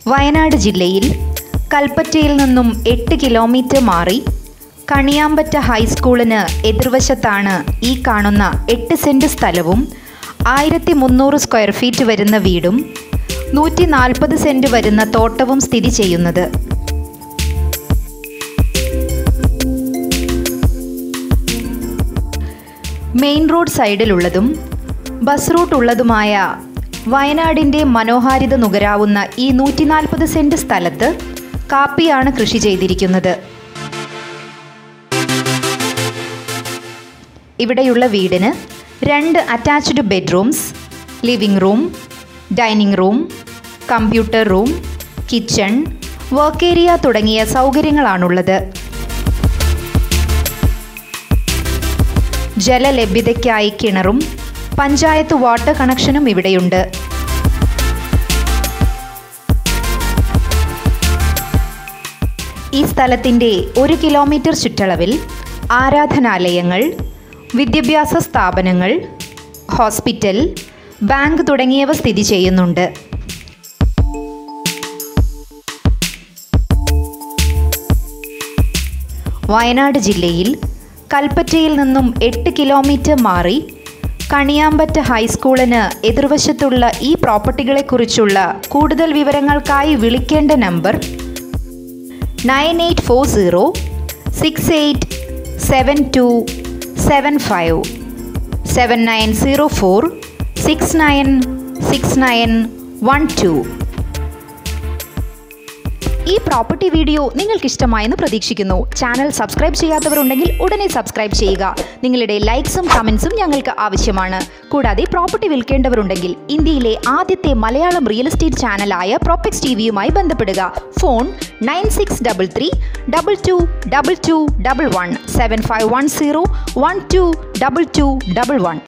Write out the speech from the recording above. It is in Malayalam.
വയനാട് ജില്ലയിൽ കൽപ്പറ്റയിൽ നിന്നും എട്ട് കിലോമീറ്റർ മാറി കണിയാമ്പറ്റ ഹൈസ്കൂളിന് എതിർവശത്താണ് ഈ കാണുന്ന എട്ട് സെൻറ് സ്ഥലവും ആയിരത്തി മുന്നൂറ് സ്ക്വയർ ഫീറ്റ് വരുന്ന വീടും നൂറ്റി നാൽപ്പത് സെൻറ് വരുന്ന തോട്ടവും സ്ഥിതി ചെയ്യുന്നത് മെയിൻ റോഡ് സൈഡിലുള്ളതും ബസ് റൂട്ട് ഉള്ളതുമായ വയനാടിൻ്റെ മനോഹാരിത നുകരാവുന്ന ഈ നൂറ്റി നാൽപ്പത് സെൻറ് സ്ഥലത്ത് കാപ്പിയാണ് കൃഷി ചെയ്തിരിക്കുന്നത് ഇവിടെയുള്ള വീടിന് രണ്ട് attached bedrooms living room dining room computer room kitchen work area തുടങ്ങിയ സൗകര്യങ്ങളാണുള്ളത് ജലലഭ്യതയ്ക്കായി കിണറും പഞ്ചായത്ത് വാട്ടർ കണക്ഷനും ഇവിടെയുണ്ട് ഈ സ്ഥലത്തിൻ്റെ ഒരു കിലോമീറ്റർ ചുറ്റളവിൽ ആരാധനാലയങ്ങൾ വിദ്യാഭ്യാസ സ്ഥാപനങ്ങൾ ഹോസ്പിറ്റൽ ബാങ്ക് തുടങ്ങിയവ സ്ഥിതി ചെയ്യുന്നുണ്ട് വയനാട് ജില്ലയിൽ കൽപ്പറ്റയിൽ നിന്നും എട്ട് കിലോമീറ്റർ മാറി കണിയാമ്പറ്റ ഹൈസ്കൂളിന് എതിർവശത്തുള്ള ഈ പ്രോപ്പർട്ടികളെക്കുറിച്ചുള്ള കൂടുതൽ വിവരങ്ങൾക്കായി വിളിക്കേണ്ട number nine eight four zero six eight seven two seven five seven nine zero four six nine six nine one two ഈ പ്രോപ്പർട്ടി വീഡിയോ നിങ്ങൾക്ക് ഇഷ്ടമായെന്ന് പ്രതീക്ഷിക്കുന്നു ചാനൽ സബ്സ്ക്രൈബ് ചെയ്യാത്തവരുണ്ടെങ്കിൽ ഉടനെ സബ്സ്ക്രൈബ് ചെയ്യുക നിങ്ങളുടെ ലൈക്സും കമൻസും ഞങ്ങൾക്ക് ആവശ്യമാണ് കൂടാതെ പ്രോപ്പർട്ടി വിൽക്കേണ്ടവരുണ്ടെങ്കിൽ ഇന്ത്യയിലെ ആദ്യത്തെ മലയാളം റിയൽ എസ്റ്റേറ്റ് ചാനലായ പ്രോപ്പക്സ് ടി വിയുമായി ബന്ധപ്പെടുക phone nine six double three double two double two double one seven five one zero one two double two double one